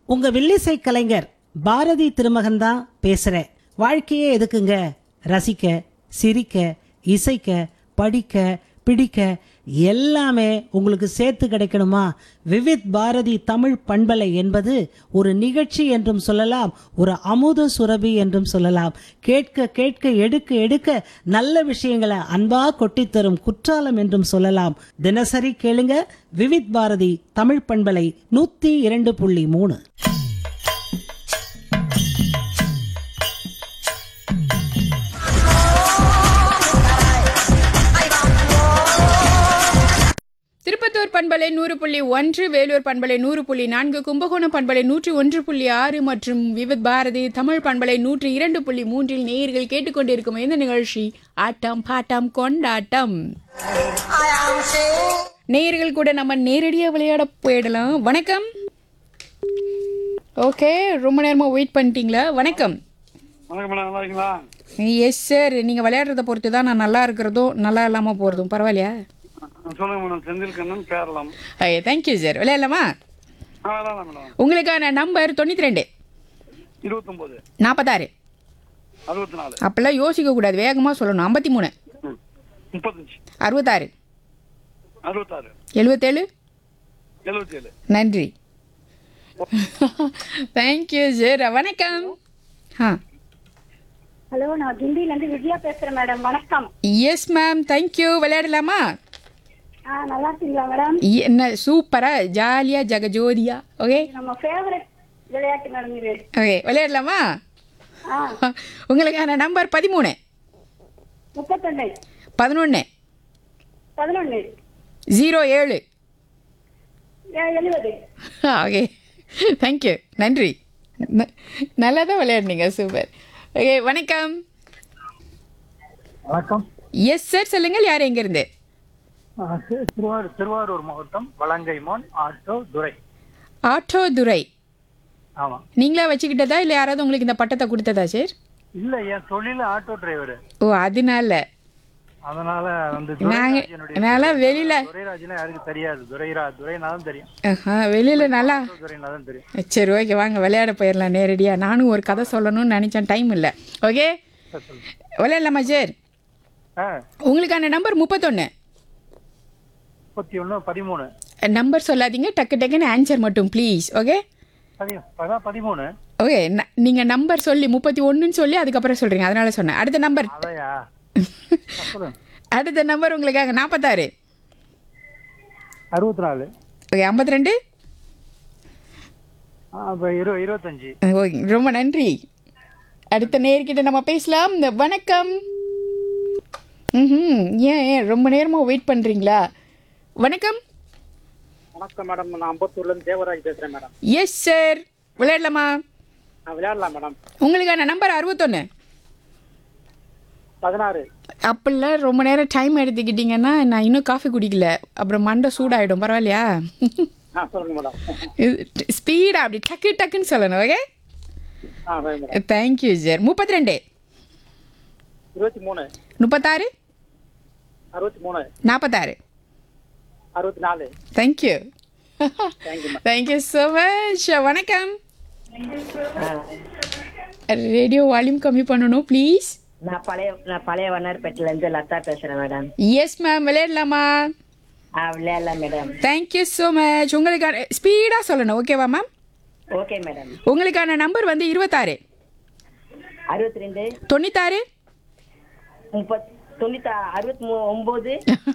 உங்க வில்லிசை கலைஞர் பாரதி திருமகன் தான் பேசுறேன் வாழ்க்கையே எதுக்குங்க ரசிக்க சிரிக்க இசைக்க படிக்க பிடிக்க எல்லாமே உங்களுக்கு சேர்த்து கிடைக்கணுமா விவித் பாரதி தமிழ் பண்பலை என்பது ஒரு நிகழ்ச்சி என்றும் சொல்லலாம் ஒரு அமுத சுரபி என்றும் சொல்லலாம் கேட்க கேட்க எடுக்க எடுக்க நல்ல விஷயங்களை அன்பா கொட்டித் தரும் குற்றாலம் என்றும் சொல்லலாம் தினசரி கேளுங்க விவித் பாரதி தமிழ் பண்பலை நூத்தி இரண்டு புள்ளி மூணு திருப்பத்தூர் பண்பலை நூறு புள்ளி ஒன்று வேலூர் பண்பலை நூறு புள்ளி நான்கு கும்பகோணம் பண்பலை நூற்றி ஒன்று புள்ளி ஆறு மற்றும் விவித் பாரதி தமிழ் பண்பலை நூற்றி இரண்டு புள்ளி மூன்றில் நேயர்கள் கேட்டுக்கொண்டிருக்கும் இந்த நிகழ்ச்சி ஆட்டம் பாட்டம் கொண்டாட்டம் நேயர்கள் கூட நம்ம நேரடியாக விளையாட போயிடலாம் வணக்கம் ஓகே ரொம்ப நேரமாக வெயிட் பண்ணிட்டீங்களா வணக்கம் வணக்கம் மேடம் நல்லா இருக்கீங்களா எஸ் சார் நீங்கள் விளையாடுறத பொறுத்து தான் நான் நல்லா இருக்கிறதும் நல்லா இல்லாமல் போகிறதும் பரவாயில்லையா சொல்லுங்க மேடம் செந்தில் கண்ணன் கேரளம் ஐயா தேங்க்யூ சார் விளையாடலாமா ஆ விளாடலாம் மேடம் உங்களுக்கான நம்பர் தொண்ணூற்றி ரெண்டு இருபத்தொம்போது நாற்பத்தாறு அறுபத்தி நாலு அப்பெல்லாம் யோசிக்க கூடாது வேகமாக சொல்லணும் ஐம்பத்தி மூணு ம். முப்பத்தஞ்சு அறுபத்தாறு அறுபத்தாறு எழுபத்தேழு எழுபத்தி ஏழு நன்றி தேங்க்யூ சார் வணக்கம் ஆ ஹலோ நான் கிண்டில இருந்து விஜயா பேசுறேன் மேடம் வணக்கம் எஸ் மேம் தேங்க்யூ விளையாடலாமா ஆ நல்லா இருக்கீங்களா மேடம் என்ன சூப்பராக ஜாலியாக ஜகஜோதியா ஓகே நம்ம ஃபேவரட் விளையாட்டு மேடம் இது ஓகே விளையாடலாமா ஆ உங்களுக்கான நம்பர் பதிமூணு முப்பத்தொன்னு பதினொன்று பதினொன்னு ஜீரோ ஏழு எழுபது ஓகே தேங்க்யூ நன்றி ந- நல்லா தான் விளையாடுனீங்க சூப்பர் ஓகே வணக்கம் வணக்கம் எஸ் சார் சொல்லுங்கள் யார் எங்கேருந்து ஆஹ் திரு- திருவாரூர் திருவாரூர் மாவட்டம் வலங்கைமான் ஆட்டோ துரை ஆட்டோ துரை ஆமா நீங்களா வச்சுக்கிட்டதா இல்லை யாராவது உங்களுக்கு இந்த பட்டத்தை கொடுத்ததா சார் இல்ல என் தொழில ஆட்டோ டிரைவர் ஓ அதனால அதனால வந்து நாங்க துரைராஜனுடைய நல்லா வெளியில துரைராஜனா யாருக்கு தெரியாது துரைரா துரைனா தான் தெரியும் ஆஹா, வெளியில நல்லா ஆட்டோ துரைனா தான் தெரியும் சரி ஓகே வாங்க விளையாட போயிடலாம் நேரடியாக நானும் ஒரு கதை சொல்லணும்னு நினச்சேன் டைம் இல்லை ஓகே சரி, சொல்லுங்க. விளையாடலாமா சார் ஆ உங்களுக்கான நம்பர் முப்பத்தொன்று முப்பத்தி ஒன்று பதிமூணு நம்பர் சொல்லாதீங்க டக்கு டக்குன்னு ஆன்சர் மட்டும் ப்ளீஸ் ஓகே பதி அதான் பதிமூணு ஓகே ந- நீங்க நம்பர் சொல்லி முப்பத்தி ஒன்றுன்னு சொல்லி அதுக்கப்புறம் சொல்றீங்க அதனால சொன்னேன் அடுத்த நம்பர் அதையா சொல்லுங்க அடுத்த நம்பர் உங்களுக்காக நாற்பத்தாறு அறுபத்தி நாலு ஓகே ஐம்பத்தி ரெண்டு இப்போ இரு இருபத்தஞ்சு ஓகே ரொம்ப நன்றி அடுத்த நேர்கிட்ட நம்ம பேசலாம் இந்த வணக்கம் ம் ஏன் ஏன் ரொம்ப நேரமாக வெயிட் பண்ணுறீங்களா வணக்கம் வணக்கம் மேடம் நான் அம்பத்தூர்ல இருந்து தேவராஜ் பேசுறேன் மேடம் எஸ் சார் விளையாடலாமா நான் விளையாடலாம் மேடம் உங்களுக்கான நம்பர் அறுபத்தொன்று பதினாறு அப்படிலாம் ரொம்ப நேரம் டைம் எடுத்துக்கிட்டிங்கன்னா நான் இன்னும் காஃபி குடிக்கல அப்புறம் மண்டை சூடாயிடும் பரவாயில்லையா ஆ சொல்லுங்க மேடம் ஸ்பீடாக அப்படி டக்கு டக்குன்னு சொல்லணும் ஓகே ஆ சரி மேடம் தேங்க்யூ சார் முப்பத்தி ரெண்டு இருபத்தி மூணு முப்பத்தாறு அறுபத்தி மூணு நாற்பத்தாறு அறுபத்தி நாலு thank you thank you madam thank you so much வணக்கம் ரேடியோ வால்யூம் கம்மி பண்ணணும் ப்ளீஸ் நான் பழைய நான் பழைய வண்ணார்பேட்டில இருந்து லதா பேசுறேன் மேடம் எஸ் மேம் விளையாடலாமா ஆ விளையாடலாம் மேடம் தேங்க்யூ ஸோ மச் உங்களுக்கான ஸ்பீடாக சொல்லணும் ஓகேவா மேம் ஓகே மேடம் உங்களுக்கான நம்பர் வந்து இருபத்தாறு அறுபத்தி ரெண்டு தொண்ணூத்தாறு முப்பத் தொண்ணூத்தா அறுபத்தி மூ ஒம்பது